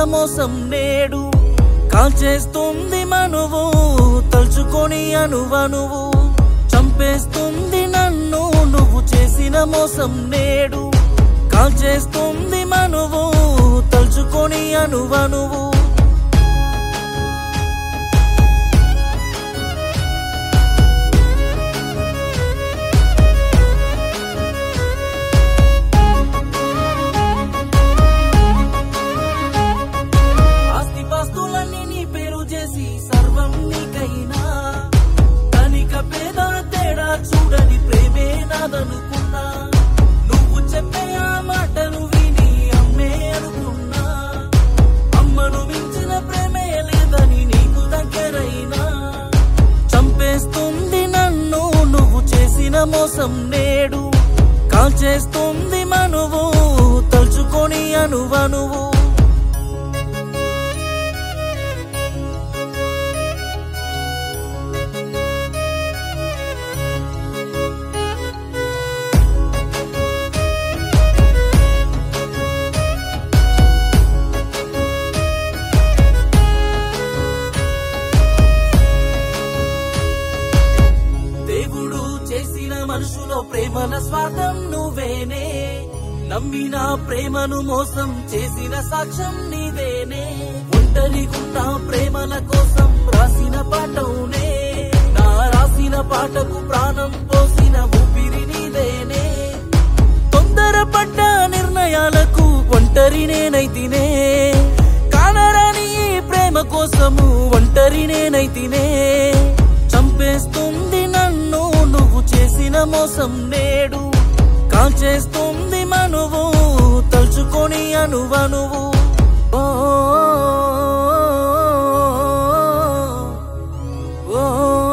మోసం నేడు కాల్చేస్తుంది మనువు తలుచుకొని అనువనువు చంపేస్తుంది నన్ను నువ్వు చేసిన మోసం నేడు కాల్చేస్తుంది మనువు తలుచుకొని అనువనువు ఆస్తిపాస్తులన్నీ నీ పేరు చేసి సర్వం నీకైనా ధనిక పేద తేడా చూడని ప్రేమే నాదనుకున్నా నువ్వు చెప్పే ఆ మాటలు విని అమ్మే అనుకున్నా అమ్మను మించిన ప్రేమే లేదని నీకు దగ్గరైనా చంపేస్తుంది నన్ను నువ్వు చేసిన మోసం నేడు కాల్చేస్తుంది మనువు తలుచుకొని అనువనువు దేవుడు చేసిన మనుషులో ప్రేమల స్వార్థం నువ్వేనే నమ్మిన ప్రేమను మోసం చేసిన సాక్ష్యం నీవేనే ఒంటరిగున్న ప్రేమల కోసం రాసిన పాటవునే నా రాసిన పాటకు ప్రాణం పోసిన ఊపిరి నీదేనే తొందరపడ్డ నిర్ణయాలకు ఒంటరి నేనైతినే కానరాని ఈ ప్రేమ కోసము ఒంటరి నేనైతినే చంపేస్తుంది నన్ను నువ్వు చేసిన మోసం నేడు కాల్చేస్తుంది మనువు తలుచుకొని అనువనువు ఓ ఓ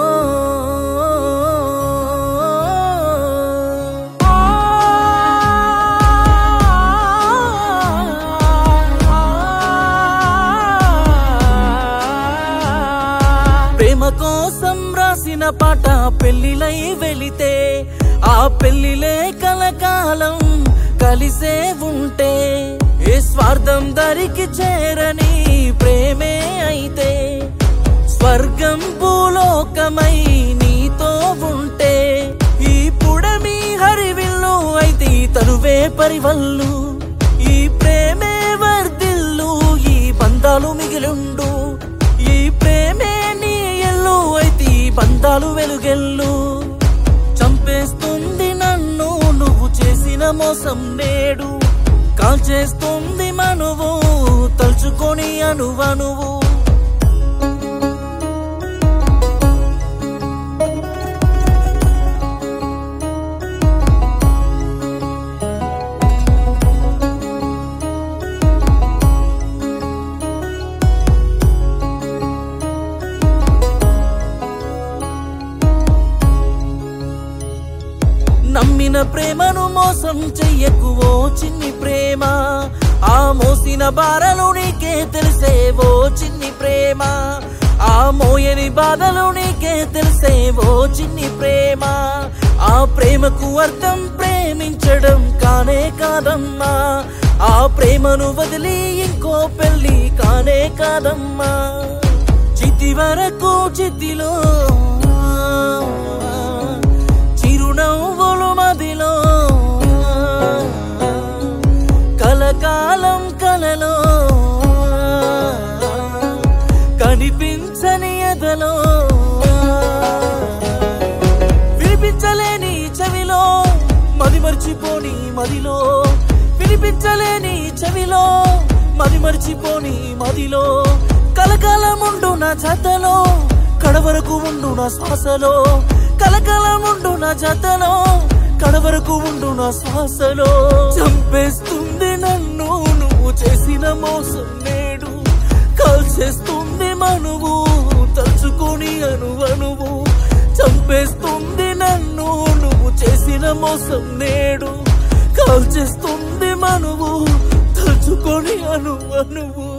ప్రేమ కోసం రాసిన పాట పెళ్లిలై వెళితే ఆ పెళ్లిలే కలకాలం కలిసే ఉంటే ఏ స్వార్థం దరికి చేరని ప్రేమే అయితే స్వర్గం భూలోకమై నీతో ఉంటే ఈ పుడమి హరివిల్లు అయితే తనువే పరివల్లు ఈ ప్రేమే వర్దిల్లు ఈ బంధాలు మిగిలుండు ఈ ప్రేమే నీ ఎల్లు అయితే ఈ బంధాలు వెలుగెల్లు చంపేస్తుంది నన్ను నువ్వు చేసిన మోసం నేడు కాల్చేస్తుంది మనువు తలుచుకొని అనువనువు నమ్మిన ప్రేమను మోసం చెయ్యకు ఓ చిన్ని ప్రేమ ఆ మోసిన బారలు నీకే తెలిసే ఓ చిన్ని ప్రేమ ఆ మోయని బాధలు నీకే తెలిసే ఓ చిన్ని ప్రేమ ఆ ప్రేమకు అర్థం ప్రేమించడం కానే కాదమ్మా ఆ ప్రేమను వదిలి ఇంకో పెళ్లి కానే కాదమ్మా చితి వరకు చితిలో చిరునవ్వులు మదిలో కలకాలం కలలో కనిపించని ఎదలో వినిపించలేని చెవిలో మది మర్చిపోని మదిలో వినిపించలేని చెవిలో మది మర్చిపోని మదిలో కలకాలం ఉండు నా జతలో కడవరకు ఉండు నా శ్వాసలో కలకాలం ఉండు నా జతలో కడవరకు ఉండు నా శ్వాసలో చంపేస్తుంది నన్ను నువ్వు చేసిన మోసం నేడు కాల్చేస్తుంది మనువు తలుచుకొని అనువనువు చంపేస్తుంది నన్ను నువ్వు చేసిన మోసం నేడు కాల్చేస్తుంది మనువు తలుచుకొని అనువనువు